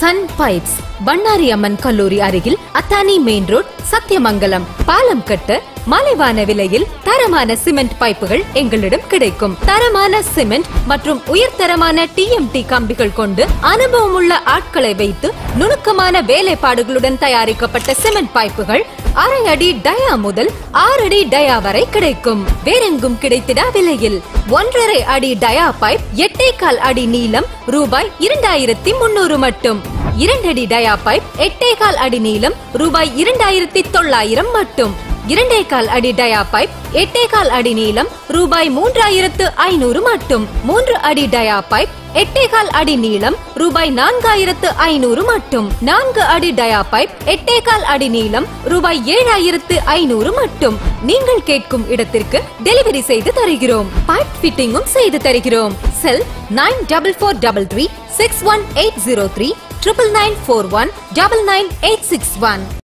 Sun pipes Bannari அம்மன் கல்லூரி அருகில் அத்தானி main road Sathyamangalam பாலம் கட்ட மலிவான விலையில் தரமான சிமெண்ட் பைப்புகள் எங்களிடம் கிடைக்கும் தரமான சிமெண்ட் மற்றும் உயர்தரமான டிஎம்டி கம்பிகள் கொண்டு அனுபவமுள்ள ஆட்களை வைத்து நுணுக்கமான வேலைப்பாடுகளுடன் தயாரிக்கப்பட்ட சிமெண்ட் பைப்புகள் அரை அடி டயா முதல் ஆறு அடி டயா வரை கிடைக்கும் வேறெங்கும் கிடைத்திடா விலையில் ஒன்றரை அடி டயா பைப் எட்டே கால் அடி நீளம் ரூபாய் இரண்டாயிரத்தி முன்னூறு மட்டும் இரண்டடி டயா பைப் எட்டே கால் அடி நீளம் ரூபாய் இரண்டாயிரத்தி தொள்ளாயிரம் மட்டும் இரண்டே கால் அடி டயா பைப் எட்டே கால் அடி நீளம் ரூபாய் மூன்றாயிரத்து ஐநூறு மட்டும் மூன்று அடி டயா பைப் எட்டே கால் அடி நீளம் ரூபாய் நான்காயிரத்து ஐநூறு மட்டும் நான்கு அடி டயா பைப் எட்டே கால் அடி நீளம் ரூபாய் ஏழாயிரத்து ஐநூறு மட்டும் நீங்கள் கேட்கும் இடத்திற்கு டெலிவரி செய்து தருகிறோம் பைப் ஃபிட்டிங்கும் செய்து தருகிறோம் cell nine double four double three six one eight zero three triple nine four one double nine eight six one